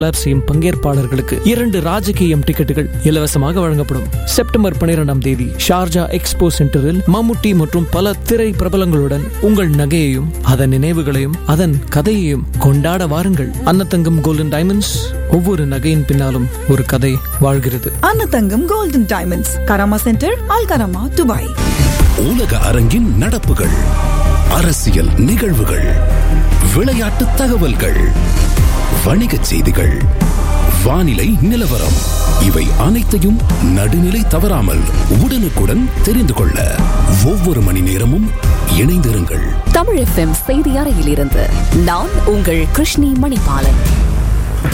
செய்யும் பங்கேற்பாளர்களுக்கு இரண்டு ராஜகீயம் டிக்கெட்டுகள் இலவசமாக வழங்கப்படும் செப்டம்பர் பனிரெண்டாம் தேதி ஷார்ஜா எக்ஸ்போ சென்டரில் மம்முட்டி மற்றும் பல திரை பிரபலங்களுடன் உங்கள் நகையையும் அதன் நினைவுகளையும் அதன் கதையையும் கொண்டாட வாருங்கள் அன்னதங்கம் கோல்டன் டைமண்ட்ஸ் ஒவ்வொரு நகையின் பின்னாலும் ஒரு கதை வாழ்கிறது Annathangam golden diamonds Karama centre Al Karama Dubai உலக அரங்கின் நடப்புகள் அரசியல் நிகழ்வுகள் விளையாட்டு தகவல்கள் வணிகச் செய்திகள் வானிலை நிலவரம் இவை அனைத்தையும் நடுநிலை தவறாமல் உடனுக்குடன் தெரிந்து கொள்ள ஒவ்வொரு மணி நேரமும் இணைந்திருங்கள் தமிழ் எஃப்எம் செய்தி அறையிலிருந்து நான் உங்கள் கிருஷ்ணி மணிபாலன்